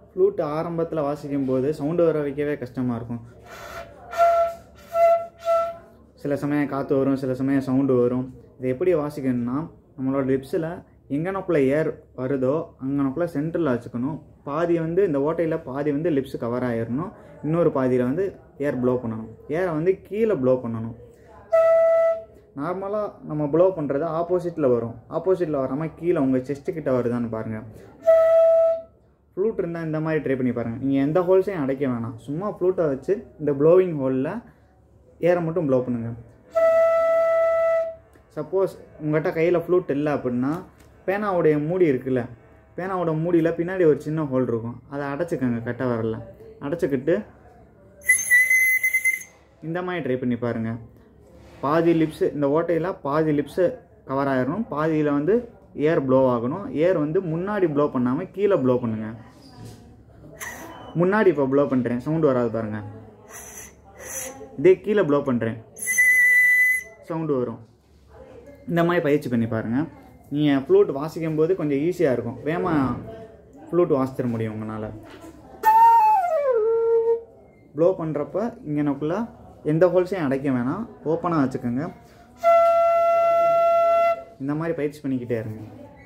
flute ஆரம்பத்தில் வாசிக்கும் போது சவுண்டு வர வைக்கவே கஷ்டமாக இருக்கும் சில சமயம் காற்று வரும் சில சமயம் சவுண்டு வரும் இது எப்படி வாசிக்கணும்னா நம்மளோட லிப்ஸில் எங்கனக்குள்ளே ஏர் வருதோ அங்கனக்குள்ளே சென்டரில் வச்சுக்கணும் பாதி வந்து இந்த ஓட்டையில் பாதி வந்து லிப்ஸ் கவர் ஆயிடணும் இன்னொரு பாதியில் வந்து ஏர் ப்ளோ பண்ணணும் ஏரை வந்து கீழே ப்ளோ பண்ணணும் நார்மலாக நம்ம ப்ளோ பண்ணுறது ஆப்போசிட்டில் வரும் ஆப்போசிட்டில் வராமல் கீழே உங்கள் செஸ்ட்டு கிட்ட வருதான்னு பாருங்கள் ஃப்ளூட் இருந்தால் இந்த மாதிரி ட்ரை பண்ணி பாருங்கள் நீங்கள் எந்த ஹோல்ஸையும் அடைக்க வேணாம் சும்மா ஃப்ளூட்டை வச்சு இந்த ப்ளோவிங் ஹோலில் ஏரை மட்டும் ப்ளோ பண்ணுங்கள் சப்போஸ் உங்கள்கிட்ட கையில் ஃப்ளூட் இல்லை அப்படின்னா பேனாவுடைய மூடி இருக்குல்ல பேனாவோட மூடியில் பின்னாடி ஒரு சின்ன ஹோல் இருக்கும் அதை அடைச்சிக்கோங்க கட்ட வரல அடைச்சிக்கிட்டு இந்த மாதிரி ட்ரை பண்ணி பாருங்கள் பாதி லிப்ஸு இந்த ஓட்டையில் பாதி லிப்ஸு கவர் ஆயிடணும் பாதியில் வந்து ஏர் ப்ளோ ஆகணும் ஏர் வந்து முன்னாடி ப்ளோ பண்ணாமல் கீழே ப்ளோ பண்ணுங்கள் முன்னாடி இப்போ ப்ளோ பண்ணுறேன் சவுண்டு வராது பாருங்கள் இதே கீழே ப்ளோ பண்ணுறேன் சவுண்டு வரும் இந்த மாதிரி பயிற்சி பண்ணி பாருங்கள் நீங்கள் ஃப்ளூட் வாசிக்கும் போது கொஞ்சம் ஈஸியாக இருக்கும் வேகமாக ஃப்ளூட் வாசித்திட முடியும் உங்களால் ப்ளோ பண்ணுறப்ப இங்கனக்குள்ள எந்த ஹோல்ஸையும் அடைக்க வேணாம் ஓப்பனாக வச்சுக்கோங்க இந்த மாதிரி பயிற்சி பண்ணிக்கிட்டே இருங்க